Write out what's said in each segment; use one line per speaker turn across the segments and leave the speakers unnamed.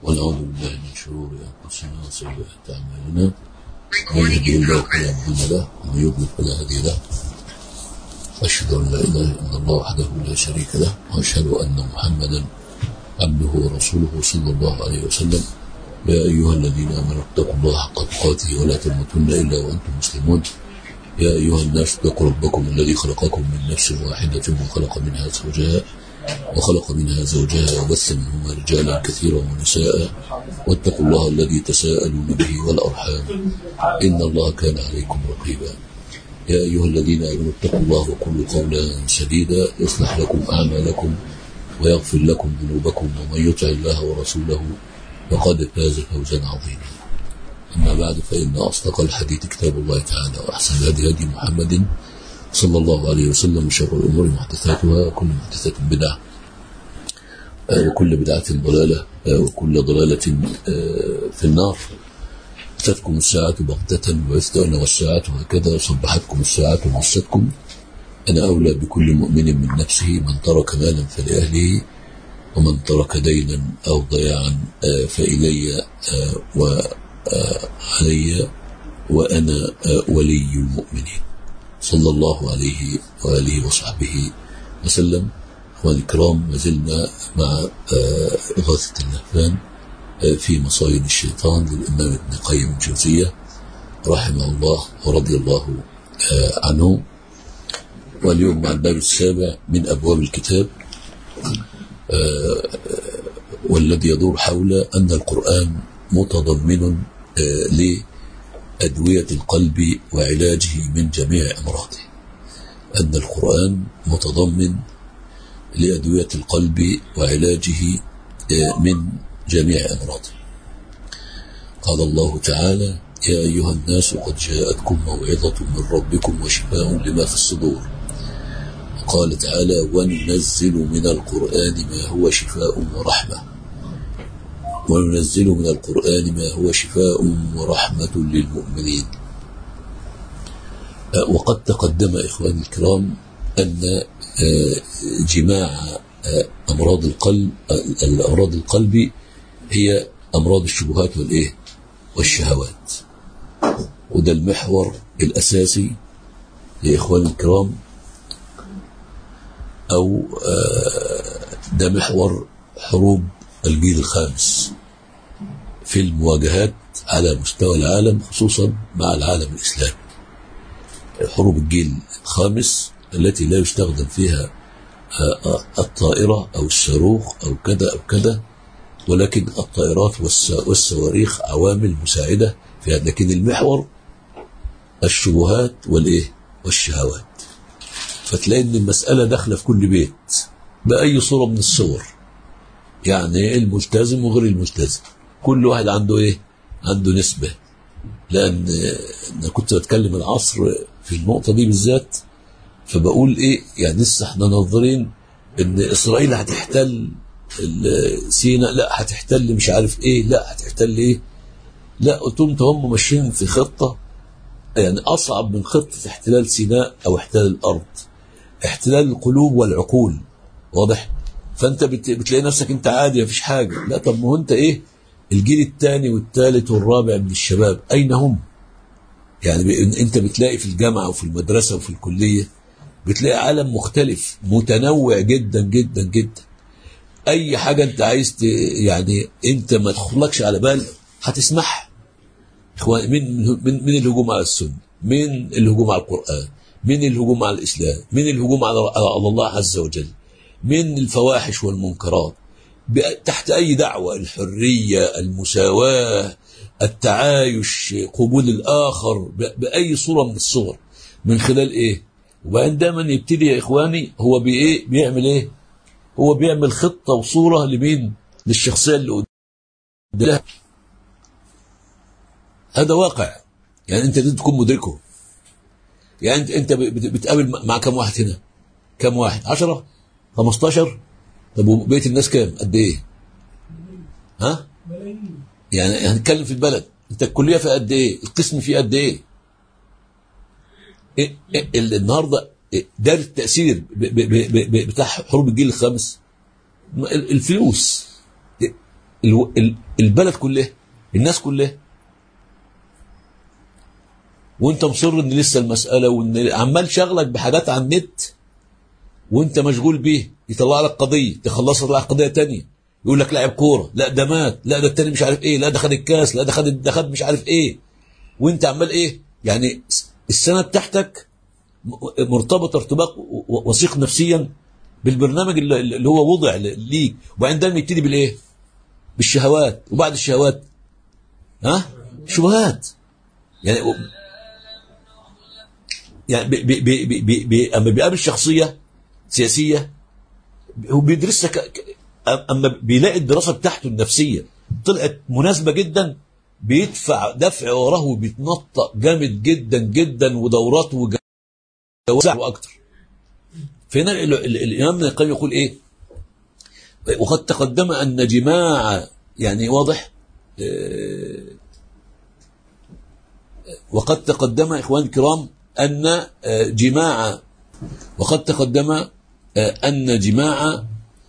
ونعوذ بالله من شرور أنفسنا وسيئات أعمالنا من يهدي الله فلا مضل له ومن يضلل فلا هادي له أشهد أن لا إله إلا الله وحده لا شريك له وأشهد أن محمدا عبده ورسوله صلى الله عليه وسلم يا أيها الذين آمنوا اتقوا الله حق تقاته ولا تموتن إلا وأنتم مسلمون يا أيها الناس اتقوا ربكم الذي خلقكم من نفس واحدة وخلق منها زوجها وخلق منها زوجها وبث منهما رجالا كثيرا ونساء واتقوا الله الذي تساءلون به والأرحام إن الله كان عليكم رقيبا يا أيها الذين آمنوا اتقوا الله وقولوا قولا سديدا يصلح لكم أعمالكم ويغفر لكم ذنوبكم ومن يطع الله ورسوله فقد فاز فوزا عظيما أما بعد فإن أصدق الحديث كتاب الله تعالى وأحسن الهدي هدي محمد صلى الله عليه وسلم وشر الأمور محدثاتها وكل محدثة بدعة وكل بدعة ضلالة وكل ضلالة في النار أتتكم الساعة بغتة ويفتأنا والساعة هكذا صبحتكم الساعة ومستكم أنا أولى بكل مؤمن من نفسه من ترك مالا فلأهله ومن ترك دينا أو ضياعا فإلي وعلي وأنا ولي المؤمنين صلى الله عليه وآله وصحبه وسلم أخواني الكرام ما زلنا مع إغاثة اللهفان في مصايد الشيطان للإمام ابن قيم الجوزية رحمه الله ورضي الله عنه واليوم مع الباب السابع من أبواب الكتاب والذي يدور حول أن القرآن متضمن لأدوية القلب وعلاجه من جميع أمراضه أن القرآن متضمن لأدوية القلب وعلاجه من جميع أمراضه قال الله تعالى يا أيها الناس قد جاءتكم موعظة من ربكم وشفاء لما في الصدور قال تعالى وننزل من القرآن ما هو شفاء ورحمة وننزل من القرآن ما هو شفاء ورحمة للمؤمنين وقد تقدم إخواني الكرام أن جماع أمراض القلب الأمراض القلب هي أمراض الشبهات والإيه والشهوات وده المحور الأساسي لإخواني الكرام أو ده محور حروب الجيل الخامس في المواجهات على مستوى العالم خصوصا مع العالم الإسلامي حروب الجيل الخامس التي لا يستخدم فيها الطائرة أو الصاروخ أو كذا أو كذا ولكن الطائرات والصواريخ عوامل مساعدة فيها لكن المحور الشبهات والإيه والشهوات فتلاقي ان المسألة داخلة في كل بيت بأي صورة من الصور يعني الملتزم وغير الملتزم كل واحد عنده ايه عنده نسبة لأن أنا كنت بتكلم العصر في النقطة دي بالذات فبقول ايه يعني لسه احنا ناظرين ان اسرائيل هتحتل سيناء لا هتحتل مش عارف ايه لا هتحتل ايه لا قلت لهم هم ماشيين في خطة يعني أصعب من خطة احتلال سيناء أو احتلال الأرض احتلال القلوب والعقول واضح فانت بتلاقي نفسك انت عادي مفيش حاجه لا طب ما هو انت ايه الجيل الثاني والثالث والرابع من الشباب اين هم يعني انت بتلاقي في الجامعه وفي المدرسه وفي الكليه بتلاقي عالم مختلف متنوع جدا جدا جدا اي حاجه انت عايز يعني انت ما تخلكش على بال هتسمعها اخوان من من من الهجوم على السنه من الهجوم على القران من الهجوم على الإسلام من الهجوم على الله عز وجل من الفواحش والمنكرات تحت أي دعوة الحرية المساواة التعايش قبول الآخر بأي صورة من الصور من خلال إيه وبعدين دايما يبتدي يا إخواني هو بإيه بيعمل إيه هو بيعمل خطة وصورة لمين للشخصية اللي قدامها هذا واقع يعني أنت لازم تكون مدركه يعني انت انت بتقابل مع كم واحد هنا كم واحد 10 15 طب وبقيه الناس كام قد ايه ها يعني هنتكلم في البلد انت الكليه فيها قد ايه القسم فيه قد ايه, إيه, إيه النهارده دار التاثير بتاع حروب الجيل الخامس الفلوس الو- ال- البلد كلها الناس كلها وانت مصر ان لسه المساله وان عمال شغلك بحاجات على النت وانت مشغول بيه يطلع لك قضيه تخلص لك قضيه تانية يقول لك لاعب كوره لا ده مات لا ده التاني مش عارف ايه لا ده خد الكاس لا ده خد ده خد مش عارف ايه وانت عمال ايه يعني السنه بتاعتك م- مرتبط ارتباط و- و- وثيق نفسيا بالبرنامج اللي اللي هو وضع ل- ليك وبعدين ده يبتدي بالايه بالشهوات وبعد الشهوات ها شبهات يعني و- يعني بي بي بي بي بي بي اما بيقابل شخصيه سياسيه هو بيدرسها ك... ك- اما بيلاقي الدراسه بتاعته النفسيه طلعت مناسبه جدا بيدفع دفع وراه وبيتنطق جامد جدا جدا ودورات وجوازع واكتر فهنا ال- ال- الامام ابن القيم يقول ايه وقد تقدم ان جماع يعني واضح آه، وقد تقدم اخوان الكرام ان آه، جماع وقد تقدم آه، ان جماع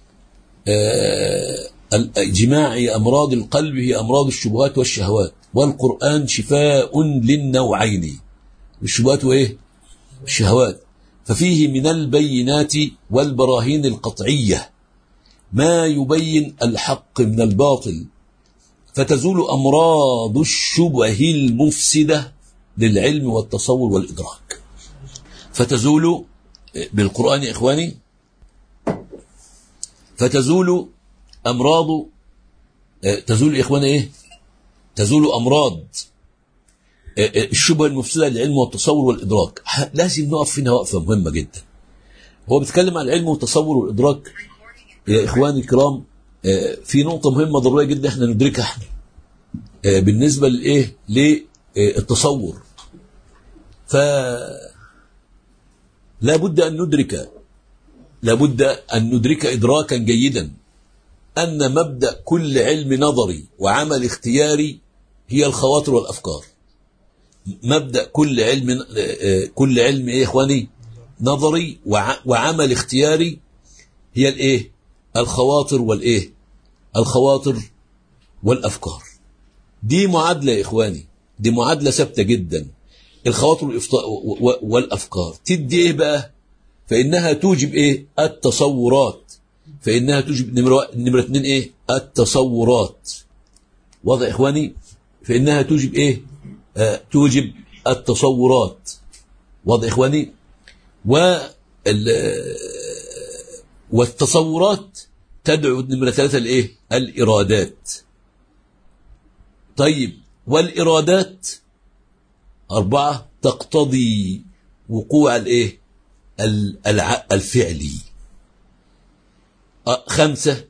آه، ال- جماع امراض القلب هي امراض الشبهات والشهوات والقران شفاء للنوعين الشبهات وايه الشهوات ففيه من البينات والبراهين القطعيه ما يبين الحق من الباطل فتزول امراض الشبه المفسده للعلم والتصور والادراك فتزول بالقران يا اخواني فتزول امراض آه، تزول يا اخواني ايه تزول امراض آه، آه، الشبهه المفسده للعلم والتصور والادراك ح- لازم نقف هنا وقفه مهمه جدا هو بيتكلم عن العلم والتصور والادراك يا اخواني الكرام آه، في نقطه مهمه ضروريه جدا احنا ندركها احنا آه، بالنسبه لايه للتصور ف لا بد ان ندرك لا بد ان ندرك ادراكا جيدا ان مبدا كل علم نظري وعمل اختياري هي الخواطر والافكار مبدا كل علم آه، كل علم ايه يا اخواني نظري وع- وعمل اختياري هي الايه الخواطر والايه الخواطر والافكار دي معادله يا اخواني دي معادله ثابته جدا الخواطر والإفط- و- و- والافكار تدي ايه بقى فانها توجب ايه التصورات فانها توجب نمره نمره اتنين ايه التصورات واضح يا اخواني فانها توجب ايه آه توجب التصورات واضح يا اخواني و والتصورات تدعو نمرة ثلاثة لإيه؟ الإرادات طيب والإرادات أربعة تقتضي وقوع الإيه؟ ال- الع- الفعلي أ- خمسة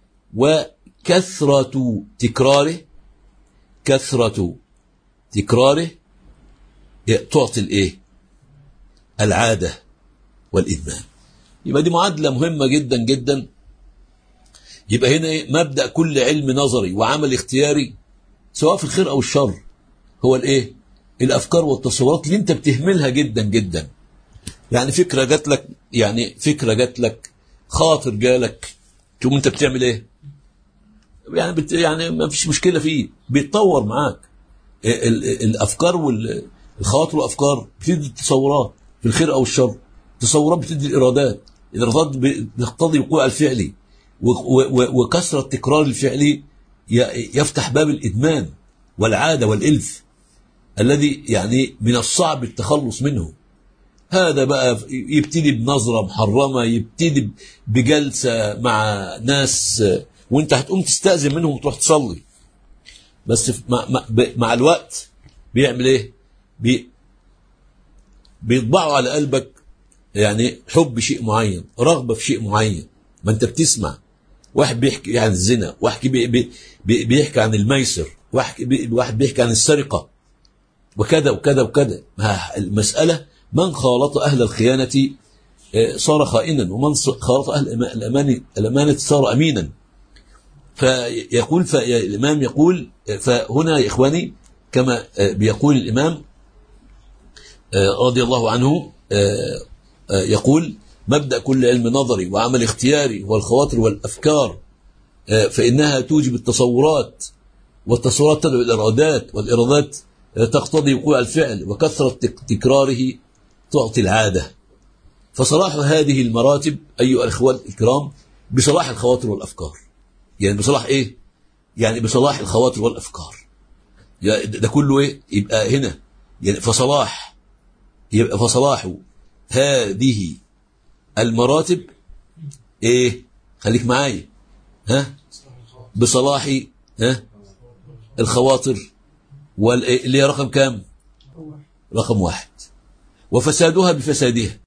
وكثرة تكراره كثرة تكراره تعطي الإيه؟ العادة والإدمان يبقى دي معادلة مهمة جدا جدا يبقى هنا إيه؟ مبدأ كل علم نظري وعمل اختياري سواء في الخير أو الشر هو الإيه الأفكار والتصورات اللي أنت بتهملها جدا جدا يعني فكرة جات لك يعني فكرة جات لك خاطر جالك تقوم أنت بتعمل إيه يعني بت يعني ما فيش مشكلة فيه بيتطور معاك ال- ال- الأفكار والخواطر والأفكار بتدي التصورات في الخير أو الشر التصورات بتدي الإرادات الإرادات بتقتضي وقوع الفعلي و- و- و- وكثرة تكرار الفعل ي- يفتح باب الإدمان والعادة والإلف الذي يعني من الصعب التخلص منه هذا بقى يبتدي بنظرة محرمة يبتدي بجلسة مع ناس وانت هتقوم تستأذن منهم وتروح تصلي بس في- مع, مع, مع الوقت بيعمل ايه بي بيطبعوا على قلبك يعني حب شيء معين رغبة في شيء معين ما انت بتسمع واحد بيحكي عن الزنا واحد بي بي بي بيحكي عن الميسر واحد بي واحد بيحكي عن السرقة وكذا وكذا وكذا ما المسألة من خالط أهل الخيانة آه، صار خائنا ومن ص- خالط أهل الأما- الأمانة, الأمانة صار أمينا فيقول فالإمام يقول آه، فهنا يا إخواني كما آه، بيقول الإمام آه، رضي الله عنه آه، آه، يقول مبدأ كل علم نظري وعمل اختياري هو الخواطر والأفكار آه، فإنها توجب التصورات والتصورات تدعو الإرادات والإرادات آه، تقتضي وقوع الفعل وكثرة تك- تكراره تعطي العادة فصلاح هذه المراتب أيها الإخوان الكرام بصلاح الخواطر والأفكار يعني بصلاح إيه؟ يعني بصلاح الخواطر والأفكار يعني ده ده كله إيه؟ يبقى هنا يعني فصلاح يبقى فصلاح هذه المراتب إيه؟ خليك معايا ها؟ بصلاح ها؟ الخواطر وال- اللي هي رقم كام؟ رقم واحد وفسادها بفسادها